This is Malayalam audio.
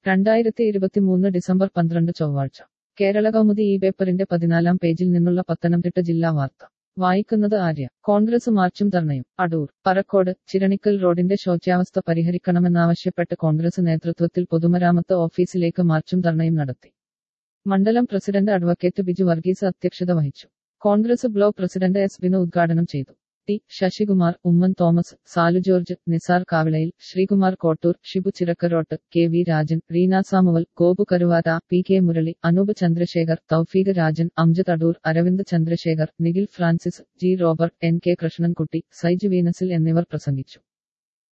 രണ്ടായിരത്തി ഇരുപത്തിമൂന്ന് ഡിസംബർ പന്ത്രണ്ട് ചൊവ്വാഴ്ച കേരള കൗമുദി ഈ പേപ്പറിന്റെ പതിനാലാം പേജിൽ നിന്നുള്ള പത്തനംതിട്ട ജില്ലാ വാർത്ത വായിക്കുന്നത് ആര്യ കോൺഗ്രസ് മാർച്ചും ധർണയും അടൂർ പറക്കോട് ചിരണിക്കൽ റോഡിന്റെ ശോച്യാവസ്ഥ പരിഹരിക്കണമെന്നാവശ്യപ്പെട്ട് കോൺഗ്രസ് നേതൃത്വത്തിൽ പൊതുമരാമത്ത് ഓഫീസിലേക്ക് മാർച്ചും ധർണയും നടത്തി മണ്ഡലം പ്രസിഡന്റ് അഡ്വക്കേറ്റ് ബിജു വർഗീസ് അധ്യക്ഷത വഹിച്ചു Congress block president S Binu ഉദ്ഘാടനം ചെയ്തു T Sasikumar Oommen Thomas Salu George Nisar Kavilayil Sreekumar Kottoor Shibu Chirakkarottu K V Rajan Reena Samuel Gopu Karuvatha P K Murali Anoop Chandrasekhar Thoufeeq Rajan Amjad Adoor Aravind Chandrasekhar Nikhil Francis G Robert N K Krishnankutty Saij വീനസിൽ എന്നിവർ പ്രസംഗിച്ചു